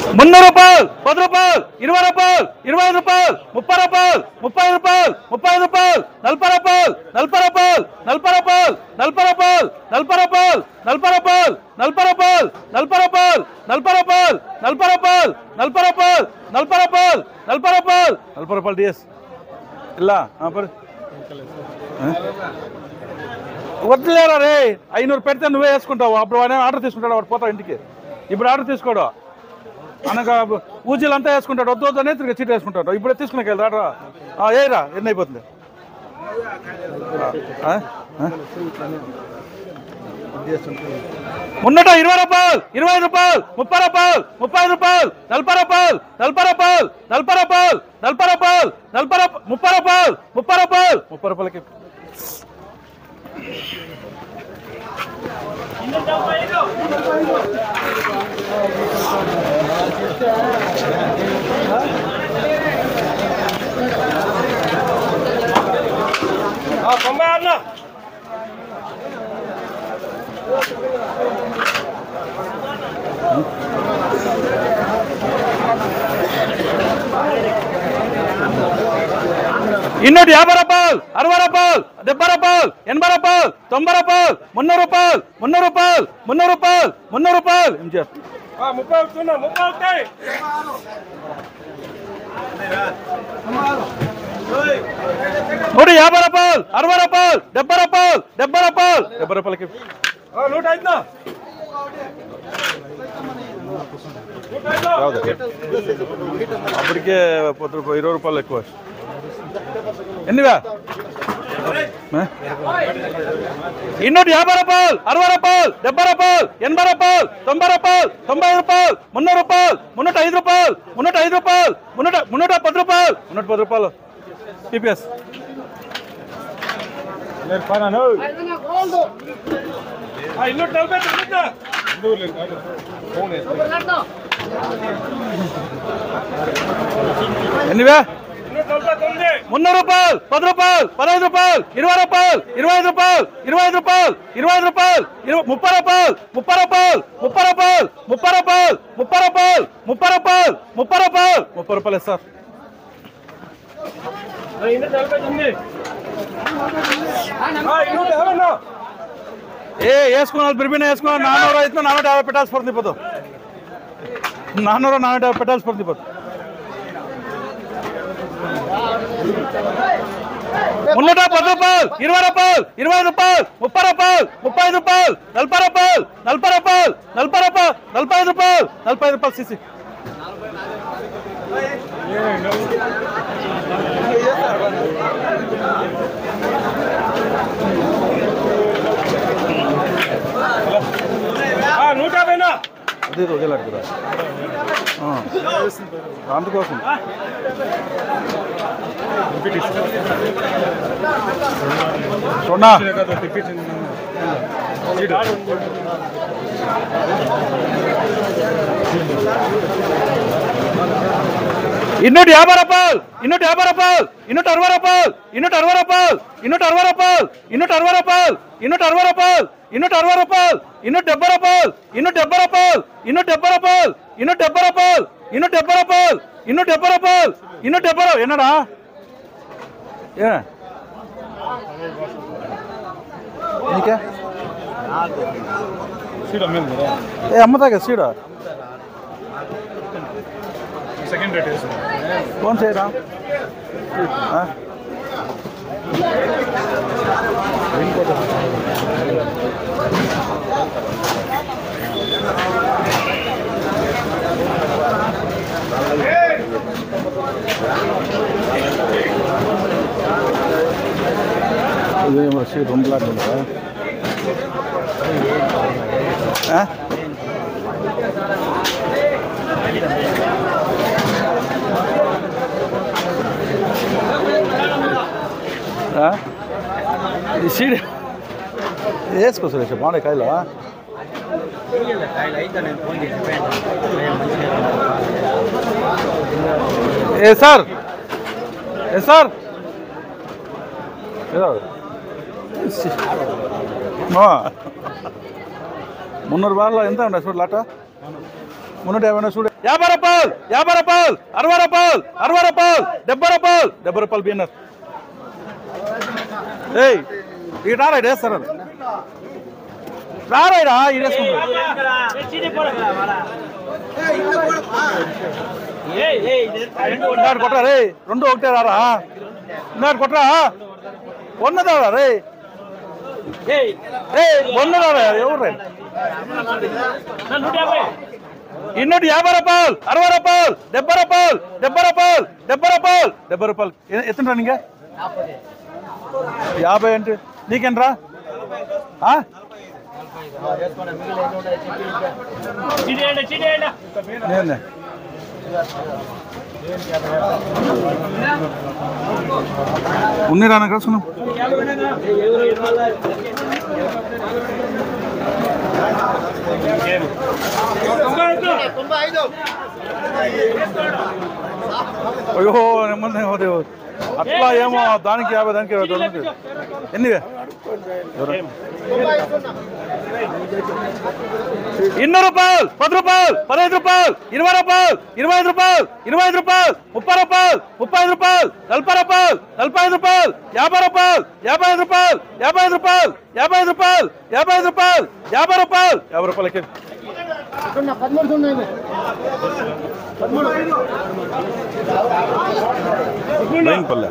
మున్నూరు రూపాయలు పది రూపాయలు ఇరవై రూపాయలు ఇరవై ఐదు రూపాయలు ముప్పై రూపాయలు ముప్పై ఐదు రూపాయలు ముప్పై ఐదు రూపాయలు నలభై రూపాయలు నలభై రూపాయలు నలభై రూపాయలు నలభై రూపాయలు నలభై రూపాయలు నలభై రూపాయలు నలభై రూపాయలు నలభై రూపాయలు నలభై రూపాయలు నలభై రూపాయలు నలభై రూపాయలు నలభై రూపాయలు నలభై రూపాయలు నలభై రూపాయలు డిఎస్ ఇలా వద్దులేరా రే ఐనూరు పెడితే నువ్వే వేసుకుంటావు అప్పుడు వాడు ఆర్డర్ తీసుకుంటాడు వాడు పోతావు ఇంటికి ఇప్పుడు ఆర్డర్ తీసుకోడు అనగా ఊజీలు అంతా వేసుకుంటాడు వద్దు వద్దు అనేది తిరిగి చీట వేసుకుంటాడు ఇప్పుడే తీసుకునే ఆర్డర్ ఏరా ఎన్ని అయిపోతుంది ఆ? ఆ? మున్నట ఇరవై రూపాయలు ఇరవై ఐదు రూపాయలు ముప్పై రూపాయలు ముప్పై ఐదు రూపాయలు నలభై రూపాయలు నలభై రూపాయలు నలభై రూపాయలు నలభై రూపాయలు నలభై రూపాయలు ముప్పై రూపాయలు ముప్పై రూపాయలు ముప్పై రూపాయలకి తొంభై ఆరులో ಇನ್ನೂటి యాభై రూపాయలు అరవై రూపాయలు డెబ్బై రూపాయలు ఎనభై రూపాయలు తొంభై రూపాయలు మున్నూరు రూపాయలు మున్నూరు రూపాయలు మున్నూరు రూపాయలు మున్నూరు రూపాయలు ఏం చేస్తారు ఆ, ముప్పై వస్తున్నా ముప్పై వస్తాయి నూట యాభై రూపాయలు అరవై రూపాయలు డెబ్బై రూపాయలు డెబ్బై రూపాయలు డెబ్బై రూపాయలకి ఆ, నూట ఐదునా నూట ఐదు ಯಾವ್ದು ಅಪ್ಪಡಿಗೆ ಪತ್ತು ರೂಪಾಯಿ ಇರೋ ರೂಪಾಯಿ ఎక్కువ ఎన్నివా ಇನ್ನೂటి యాభై రూపాయలు అరవై రూపాయలు డెబ్బై రూపాయలు ఎనభై రూపాయలు తొంభై రూపాయలు తొంభై ఐదు రూపాయలు మున్నూరు రూపాయలు మున్నూట ఐదు రూపాయలు మున్నూట ఐదు రూపాయలు మున్నూట మున్నూట పది రూపాయలు మున్నూట పది రూపాయలు టీపీఎస్ ఆ, ఇన్నూట నలభై తొమ్మిదినా ఎన్నివా ఇన్నూట నలభై తొమ్మిది మున్నూరు రూపాయలు పది రూపాయలు పదహైదు రూపాయలు ఇరవై రూపాయలు ఇరవై ఐదు రూపాయలు ఇరవై ఐదు రూపాయలు ఇరవై ఐదు రూపాయలు ఇరవై ముప్పై రూపాయలు ముప్పై రూపాయలు ముప్పై రూపాయలు ముప్పై రూపాయలు ముప్పై రూపాయలు ముప్పై రూపాయలు ముప్పై రూపాయలు ముప్పై రూపాయలు సార్ ఆ, ఇన్నూట నలభై తొమ్మిది ఆ, ఇన్నూట యాభైనా ఏ వేసుకున్నారు బిర్బిన వేసుకున్నారు నాన్నూరు అయితే నాన్నూట యాభై పెట్టాల్సి పడుతుంది ఇప్పుడు నాన్నూరు నాన్నూట యాభై పెట్టాల్సి పడుతుంది ఇప్పుడు మున్నూట పది రూపాయలు ఇరవై రూపాయలు ఇరవై ఐదు రూపాయలు ముప్పై రూపాయలు ముప్పై ఐదు రూపాయలు నలభై రూపాయలు నలభై రూపాయలు నలభై రూపాయలు నలభై ఐదు రూపాయలు నలభై ఐదు రూపాయలు సీసీ ఆ, నూట యాభైనా అదే ఒకేలాంటి కూడా అందుకోసం చూడనా ಇನ್ನೂಟ యాభై రూపాయలు ಇನ್ನೂట యాభై రూపాయలు ಇನ್ನೂట అరవై రూపాయలు ಇನ್ನೂట అరవై రూపాయలు ಇನ್ನೂట అరవై రూపాయలు ಇನ್ನೂట అరవై రూపాయలు ಇನ್ನೂట అరవై రూపాయలు ಇನ್ನೂట అరవై రూపాయలు ಇನ್ನೂట డెబ్బై రూపాయలు ಇನ್ನೂట డెబ్బై రూపాయలు ಇನ್ನೂట డెబ్బై రూపాయలు ಇನ್ನೂట డెబ్బై రూపాయలు ಇನ್ನೂట డెబ్బై రూపాయలు ಇನ್ನೂట డెబ్బై రూపాయలు ಇನ್ನೂట డెబ్బై రూ- ఎన్నడా ఏ నీకే ఏ అమ్మతాగా సీడా సెకండ్ రేట్ कौन से राम हाँ? ఇది సీట్ రెండు లాట్లు ఉందా ఆ? ఆ? ఈ సీడ్ వేసుకో సురేష్ బాగుండే కాయలు ఏ సార్ ఏ సార్ ఏదో మా మున్నూరు బార్లో ఎంత ఉండే చూడు లాట మున్నూట యాభై చూడు యాభై రూపాయలు యాభై రూపాయలు అరవై రూపాయలు అరవై రూపాయలు డెబ్బై రూపాయలు డెబ్బై రూపాయలు బిన్నర్ ఏయ్ ఇక రారా ఇటు వేస్తారు రారా ఇడా ఇటు వేసుకుంటారు ఇందాడు కొట్టరా రే రెండు ఒకటే రారా ఇందాడు కొట్టరా ఉన్నదా రే రే ఉన్నదా ఎవరు రే ఇన్నోటి యాభై రూపాయలు అరవై రూపాయలు డెబ్బై రూపాయలు డెబ్బై రూపాయలు డెబ్బై రూపాయలు డెబ్బై రూపాయలు ఎ- ఎత్తుంటా నీకే యాభై అంటే నీకేంట్రా ఆ? నేనే ఉన్ని రానా కలుసుకున్నాం అయ్యో నెమ్మది నెమ్మది అట్లా ఏమో దానికి యాభై దానికి ఇరవై దొరికి ఎన్నివే ఇన్నో రూపాయలు పది రూపాయలు పదహైదు రూపాయలు ఇరవై రూపాయలు ఇరవై ఐదు రూపాయలు ఇరవై ఐదు రూపాయలు ముప్పై రూపాయలు ముప్పై ఐదు రూపాయలు నలభై రూపాయలు నలభై ఐదు రూపాయలు యాభై రూపాయలు యాభై ఐదు రూపాయలు యాభై ఐదు రూపాయలు యాభై ఐదు రూపాయలు యాభై ఐదు రూపాయలు యాభై రూపాయలు యాభై రూపాయలకి పల్లె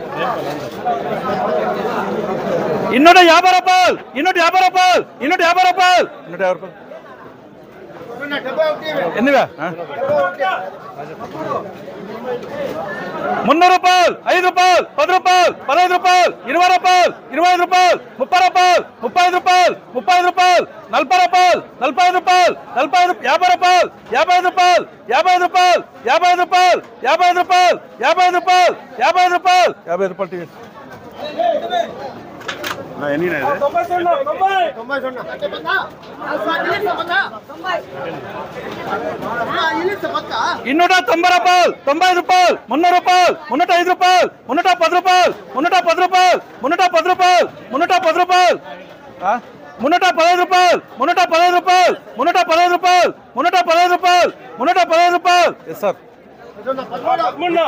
ఇన్నూట యాభై రూపాయలు ఇన్నూట యాభై రూపాయలు ఇన్నూట యాభై రూపాయలు ఇన్నూట యాభై రూపాయలు ఎన్నివే మున్నూరు రూపాయలు ఐదు రూపాయలు పది రూపాయలు పదహైదు రూపాయలు ఇరవై రూపాయలు ఇరవై ఐదు రూపాయలు ముప్పై రూపాయలు ముప్పై ఐదు రూపాయలు ముప్పై ఐదు రూపాయలు నలభై రూపాయలు నలభై ఐదు రూపాయలు నలభై ఐదు యాభై రూపాయలు యాభై ఐదు రూపాయలు యాభై ఐదు రూపాయలు యాభై ఐదు రూపాయలు యాభై ఐదు రూపాయలు యాభై ఐదు రూపాయలు యాభై ఐదు రూపాయలు యాభై ఐదు రూపాయలు టికెట్ ఎన్ని తొంభై సున్నా తొంభై ఇన్నూట తొంభై రూపాయలు తొంభై ఐదు రూపాయలు మున్నూరు రూపాయలు మున్నూట ఐదు రూపాయలు మున్నూట పది రూపాయలు మున్నూట పది రూపాయలు మున్నూట పది రూపాయలు మున్నూట పది రూపాయలు ఆ? మున్నూట పదహైదు రూపాయలు మున్నూట పదహైదు రూపాయలు మున్నూట పదహైదు రూపాయలు మున్నూట పదహైదు రూపాయలు మున్నూట పదహైదు రూపాయలు ఎస్ సార్ మున్నా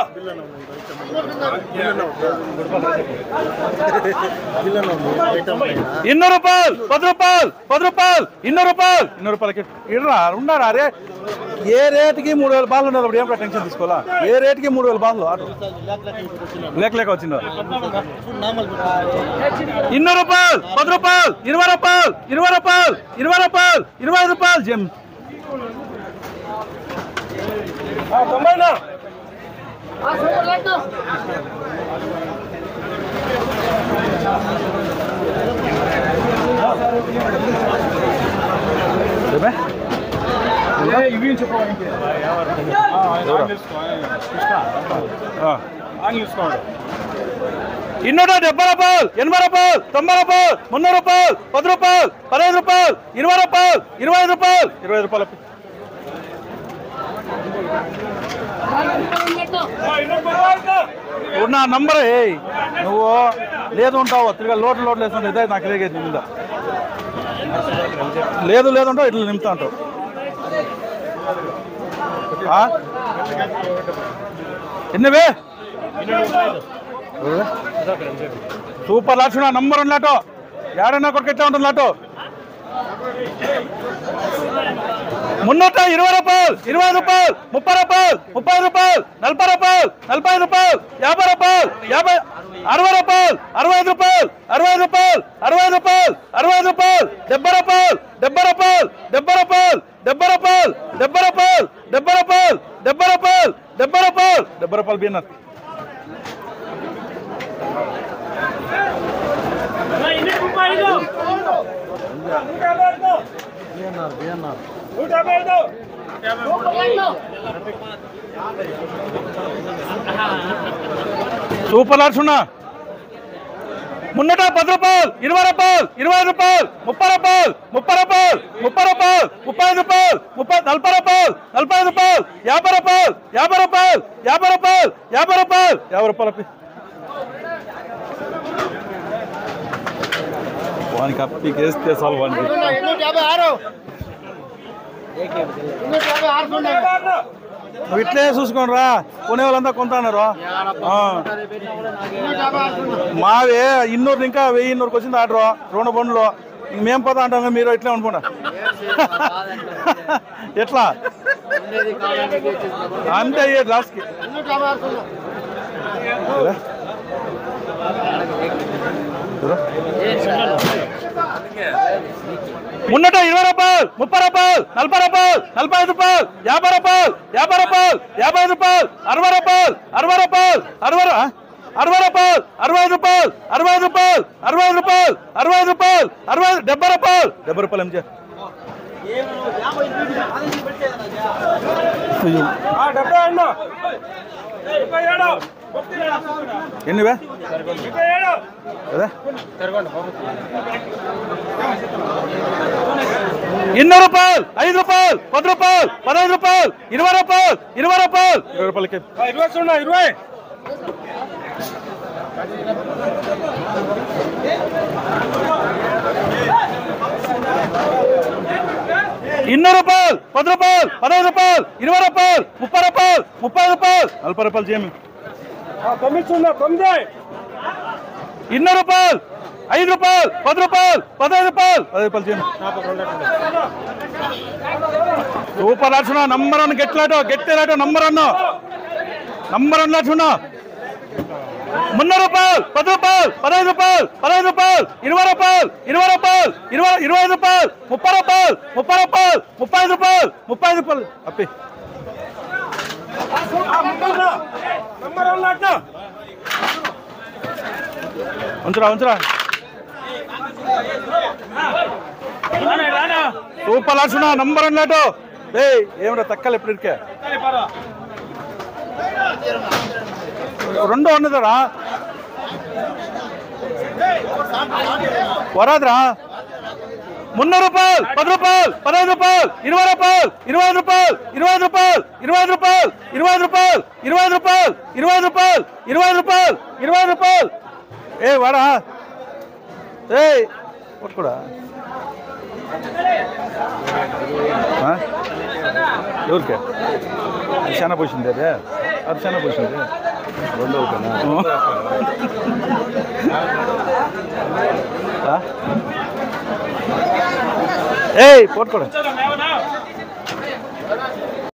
ఇన్నూరు రూపాయలు పది రూపాయలు పది రూపాయలు ఇన్నూరు రూపాయలు ఇన్నూరు రూపాయలకి ఇడరా ఉన్నారా అరే ఏ రేటుకి మూడు వేల బాల్ ఉన్నది అప్పుడు ఏం టెన్షన్ తీసుకోవాలా ఏ రేటుకి మూడు వేల బాల్ లేక లేక వచ్చిందా ఇన్నూరు రూపాయలు పది రూపాయలు ఇరవై రూపాయలు ఇరవై రూపాయలు ఇరవై రూపాయలు ఇరవై ఐదు రూపాయలు జమ్ తొంభైనా ఇవి చెప్పండి తీసుకోండి ఇన్నూట డెబ్బై రూపాయలు ఎనభై రూపాయలు తొంభై రూపాయలు మున్నూరు రూపాయలు పది రూపాయలు పదహైదు రూపాయలు ఇరవై రూపాయలు ఇరవై ఐదు రూపాయలు ఇరవై ఐదు రూపాయలు ఉన్న నంబర్ ఏయ్ నువ్వు లేదు ఉంటావు తిరిగా లోట్లు లోట్లు వేస్తుంటే ఇదే నాకు రేగేది నింద లేదు లేదు ఉంటావు ఇట్లా నింపుతా ఉంటావు ఆ? ఎన్నివే సూపర్ లాట్స్ నంబర్ ఉంది లాటో ఏడన్నా కొడుకు ఎట్లా ఉంటుంది లాటో మున్నూట ఇరవై రూపాయలు ఇరవై ఐదు రూపాయలు ముప్పై రూపాయలు ముప్పై ఐదు రూపాయలు నలభై రూపాయలు నలభై ఐదు రూపాయలు యాభై రూపాయలు యాభై అరవై రూపాయలు అరవై ఐదు రూపాయలు అరవై ఐదు రూపాయలు అరవై ఐదు రూపాయలు అరవై ఐదు రూపాయలు డెబ్బై రూపాయలు డెబ్బై రూపాయలు డెబ్బై రూపాయలు డెబ్బై రూపాయలు డెబ్బై రూపాయలు డెబ్బై రూపాయలు డెబ్బై రూపాయలు డెబ్బై రూపాయలు డెబ్బై రూపాయలు బిన్నర్ నూట యాభై ఐదు సూపర్ లాట్స్ ఉన్నా మున్నూట పది రూపాయలు ఇరవై రూపాయలు ఇరవై ఐదు రూపాయలు ముప్పై రూపాయలు ముప్పై రూపాయలు ముప్పై రూపాయలు ముప్పై ఐదు రూపాయలు ముప్పై నలభై రూపాయలు నలభై ఐదు రూపాయలు యాభై రూపాయలు యాభై రూపాయలు యాభై రూపాయలు యాభై రూపాయలు యాభై రూపాయలు వానికి అప్పికేస్తే చాలు వానికి నువ్వు ఇట్లే చూసుకోండి రా కొనే వాళ్ళంతా కొంత అన్నారు ఆ. మావే ఇన్నూరు ఇంకా వెయ్యి ఇన్నూరుకి వచ్చింది ఆర్డర్ రెండు బండ్లు ఇంక మేము పోతా అంటాం కదా, మీరు ఇట్లే అనుకోండి ఎట్లా అంతే అయ్యేది లాస్ట్కి కదా? కదా? మున్నట ఇరవై రూపాయలు ముప్పై రూపాయలు నలభై రూపాయలు నలభై ఐదు రూపాయలు యాభై రూపాయలు యాభై రూపాయలు యాభై ఐదు రూపాయలు అరవై రూపాయలు అరవై రూపాయలు అరవై రు- ఆ? అరవై రూపాయలు అరవై ఐదు రూపాయలు అరవై ఐదు రూపాయలు అరవై ఐదు రూపాయలు అరవై ఐదు రూపాయలు అరవై ఐదు డెబ్బై రూపాయలు డెబ్బై రూపాయలు ఎంజే డెబ్బై అన్న డెబ్బై ఏడు ఎన్నివే డెబ్బై ఏడు కదా ఎన్నో రూపాయలు ఐదు రూపాయలు పది రూపాయలు పదహైదు రూపాయలు ఇరవై రూపాయలు ఇరవై రూపాయలు ఇరవై రూపాయలకి ఇరవై సున్నా ఇరవై ఇన్నో రూపాయలు పది రూపాయలు పదహైదు రూపాయలు ఇరవై రూపాయలు ముప్పై రూపాయలు ముప్పై రూపాయలు నలభై రూపాయలు చేయమి తొమ్మిది సున్నా తొమ్మిది ఇన్నో రూపాయలు ఐదు రూపాయలు పది రూపాయలు పదహైదు రూపాయలు పదహైదు రూపాయలు చేయమి సూపర్ లాచున నంబర్ వన్ గెట్లాటో గెట్టేలాటో నంబర్ వన్ నంబర్ వన్ లాచున మున్నూరు రూపాయలు పది రూపాయలు పదహైదు రూపాయలు పదహైదు రూపాయలు ఇరవై రూపాయలు ఇరవై రూపాయలు ఇరవై ఇరవై ఐదు రూపాయలు ముప్పై రూపాయలు ముప్పై రూపాయలు ముప్పై ఐదు రూపాయలు ముప్పై ఐదు రూపాయలు అప్పి నంబర్ వన్ అట్ట ఉంచురా ఉంచురా సూపర్ లాచున నంబర్ వన్ లాటో ఏ ఏమిరా తక్కలు ఎప్పుడు ఇరికే రెండు ఉన్నదరా వరాదురా మున్నూరు రూపాయలు పది రూపాయలు పదహైదు రూపాయలు ఇరవై రూపాయలు ఇరవై ఐదు రూపాయలు ఇరవై ఐదు రూపాయలు ఇరవై ఐదు రూపాయలు ఇరవై ఐదు రూపాయలు ఇరవై ఐదు రూపాయలు ఇరవై ఐదు రూపాయలు ఇరవై ఐదు రూపాయలు ఇరవై ఐదు రూపాయలు ఏ వాడా ఏ కొట్టుకోడా ఆ? ఎవరికే అది చాలా పోసింది అదే అది చాలా పోసింది రెండో ఏయ్ కొట్టుకోడా